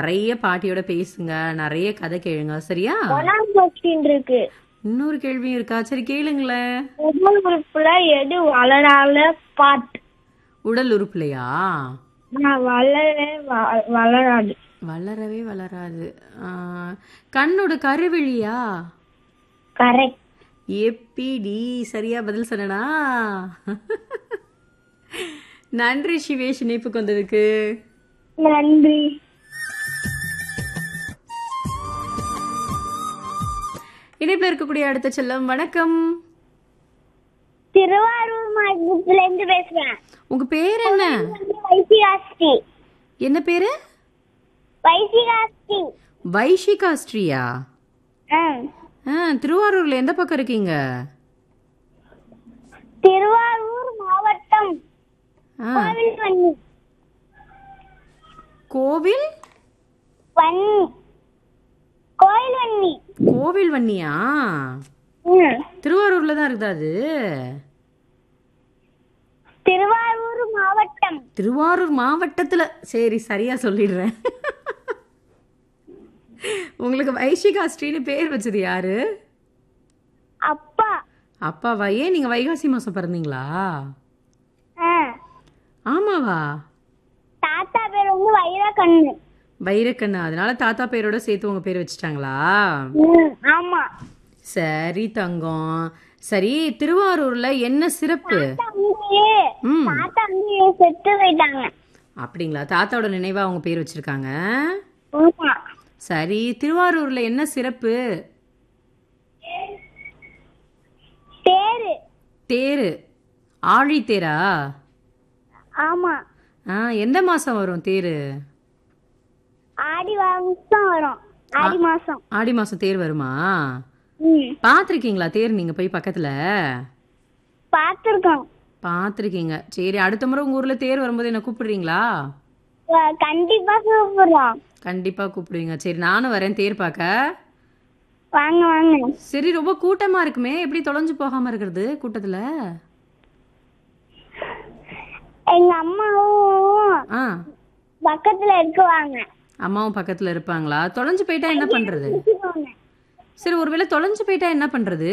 நிறைய பாட்டியோட பேசுங்க நிறைய கதை கேளுங்க சரியா ஒன்னாம் கொஸ்டின் இருக்கு இன்னொரு கேள்வியும் இருக்கா சரி கேளுங்களேன் முதல் உறுப்புல எது வளரால பாட் உடல் உறுப்புலையா வளரவே வ- வளராது வளரவே வளராது ஆ, கண்ணோட கருவிழியா கரெக்ட் எப்பிடி சரியா பதில் சொன்னனா நன்றி சிவேஷ் இணைப்புக்கு வந்ததுக்கு நன்றி இணைப்பில் இருக்கக்கூடிய அடுத்த செல்லம் வணக்கம் திருவாரூர் மாவட்டத்துல இருந்து பேசுறேன் உங்க பேர் என்ன வைசிகாஸ்டி என்ன பேரு வைசிகாஸ்டி வைஷிகா ஸ்ரீயா ஆ. ஆ திருவாரூர்ல எந்த பக்கம் இருக்கீங்க திருவாரூர் மாவட்டம் ஆ கோவில் வன்னி கோவில் வன்னி கோயில் வன்னி கோவில் வன்னியா ம். திருவாரூர்ல தான் இருக்குதா அது திருவாரூர் மாவட்டம் திருவாரூர் மாவட்டத்துல சரி சரியா சொல்லிடுறேன் உங்களுக்கு வைஷிகா ஸ்ரீன்னு பேர் வச்சது யாரு அப்பா அப்பாவா ஏன் நீங்க வைகாசி மாசம் பிறந்தீங்களா ஆ. ஆமாவா தாத்தா பேர் வந்து வைரக்கண்ணு வைரக்கண்ணு அதனால தாத்தா பேரோட சேர்த்து உங்க பேர் வச்சுட்டாங்களா ம், ஆமா சரி தங்கம் சரி திருவாரூர்ல என்ன சிறப்பு அங்கேயே ம் தாத்தா அங்கேயே செத்து போயிட்டாங்க அப்படிங்களா தாத்தாவோட நினைவா அவங்க பேர் வச்சிருக்காங்க ஆமா சரி திருவாரூர்ல என்ன சிறப்பு பேரு தேரு ஆழி தேரா ஆமா ஆ எந்த மாசம் வரும் தேரு ஆடி மாசம் வரும் ஆடி மாசம் ஆடி மாசம் தேர் வருமா ம் பார்த்துருக்கீங்களா தேர் நீங்க போய் பக்கத்துல பார்த்துருக்கோம் பார்த்துருக்கீங்க சரி அடுத்த முறை உங்க ஊர்ல தேர் வரும்போது என்ன கூப்பிடுறீங்களா வ- கண்டிப்பா கூப்பிடுறோம் கண்டிப்பா கூப்பிடுவீங்க சரி நானும் வரேன் தேர் பார்க்க வாங்க வாங்க சரி ரொம்ப கூட்டமா இருக்குமே எப்படி தொலைஞ்சு போகாம இருக்கிறது கூட்டத்துல எங்க அம்மாவும் ஆ பக்கத்துல இருக்குவாங்க அம்மாவும் பக்கத்துல இருப்பாங்களா தொலைஞ்சு போயிட்டா என்ன பண்றது இருக்குவாங்க. சரி ஒருவேளை தொலைஞ்சு போயிட்டா என்ன பண்றது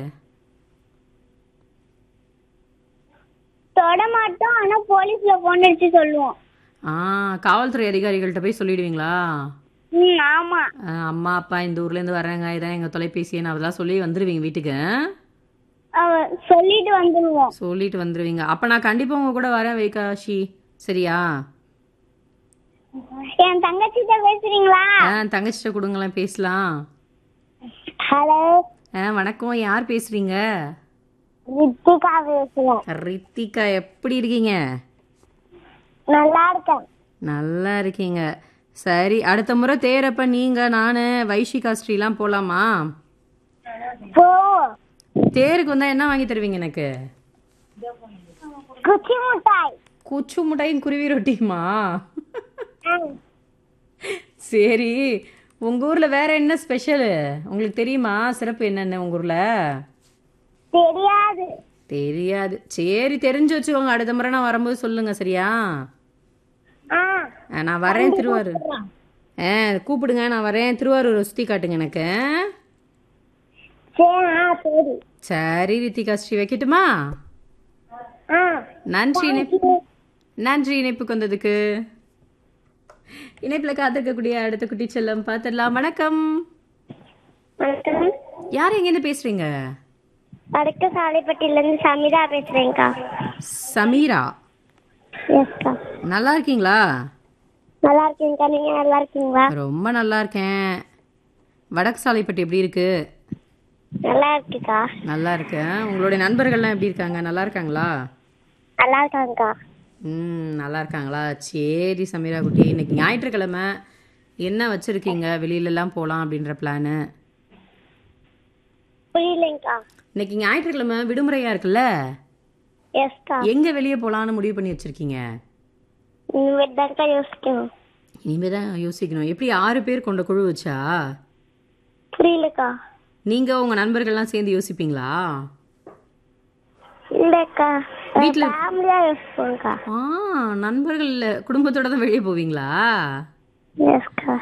தொட மாட்டோம் ஆனா போலீஸ்ல போன் அடிச்சு சொல்லுவோம் ஆ காவல்துறை அதிகாரிகள்கிட்ட போய் சொல்லிடுவீங்களா ம் ஆமா ஆ, அம்மா அப்பா இந்த ஊர்ல இருந்து வர்றாங்க இதான் எங்க தொலைபேசி எண் அதெல்லாம் சொல்லி வந்துருவீங்க வீட்டுக்கு அவ சொல்லிட்டு வந்துடுவோம் சொல்லிட்டு வந்துருவீங்க அப்ப நான் கண்டிப்பா உங்க கூட வரேன் வைகாஷி சரியா என் தங்கச்சிட்ட பேசுறீங்களா ஆ தங்கச்சிட்ட கொடுங்களேன் பேசலாம் ஹலோ ஆ வணக்கம் யார் பேசுறீங்க ரித்திகா பேசுறேன் ரித்திகா எப்படி இருக்கீங்க நல்லா இருக்கேன் நல்லா இருக்கீங்க சரி அடுத்த முறை தேரப்ப நீங்க நானு வைஷிகா ஸ்ரீலாம் போலாமா போ தேருக்கு வந்தா என்ன வாங்கி தருவீங்க எனக்கு குச்சி மிட்டாய் குச்சு முட்டையும் குருவி ரொட்டியுமா ம். சரி உங்க ஊர்ல வேற என்ன ஸ்பெஷல் உங்களுக்கு தெரியுமா சிறப்பு என்னென்ன உங்க ஊர்ல தெரியாது தெரியாது சரி தெரிஞ்சு வச்சுக்கோங்க அடுத்த முறை நான் வரும்போது சொல்லுங்க சரியா ஆ ஆ, நான் வரேன் திருவாரூர் ஆ கூப்பிடுங்க நான் வரேன் திருவாரூர் சுத்தி காட்டுங்க எனக்கு சரி ஆ சரி சரி ரித்திகா ஸ்ரீ வைக்கட்டுமா ஆ நன்றி இணைப்பு நன்றி இணைப்புக்கு வந்ததுக்கு இணைப்புல காத்திருக்கக்கூடிய அடுத்த குட்டி செல்லம் பார்த்துடலாம் வணக்கம் வணக்கம் யார் எங்கேருந்து பேசுறீங்க வடக்கு சாலைப்பட்டியில இருந்து சமிதா பேசுறேன்க்கா சமீரா எஸ்க்கா நல்லா இருக்கீங்களா நல்லா இருக்கீங்கக்கா நீங்க நல்லா இருக்கீங்களா ரொம்ப நல்லா இருக்கேன் வடக்கு சாலைப்பட்டி எப்படி இருக்கு நல்லா இருக்குக்கா நல்லா இருக்கேன் உங்களுடைய நண்பர்கள்லாம் எப்படி இருக்காங்க நல்லா இருக்காங்களா நல்லா இருக்காங்கக்கா ம் நல்லா இருக்காங்களா சரி சமீரா குட்டி இன்னைக்கு ஞாயிற்றுக்கிழமை என்ன வச்சிருக்கீங்க வெளியிலலாம் போகலாம் அப்படின்ற பிளானு புரியலைங்கக்கா இன்னைக்கு ஞாயிற்றுக்கிழமை விடுமுறையா இருக்குல்ல எஸ்க்கா எங்க வெளியே போலாம்னு முடிவு பண்ணி வச்சிருக்கீங்க இனிமேட்டு தான்க்கா யோசிக்கணும் இனிமே தான் யோசிக்கணும் எப்படி ஆறு பேர் கொண்ட குழு வச்சா புரியலக்கா நீங்க உங்க நண்பர்கள்லாம் சேர்ந்து யோசிப்பீங்களா இல்லக்கா வீட்ல- ஃபேமிலியா யோசிப்போம்க்கா ஆ நண்பர்கள் குடும்பத்தோட தான் வெளியே போவீங்களா எஸ்க்கா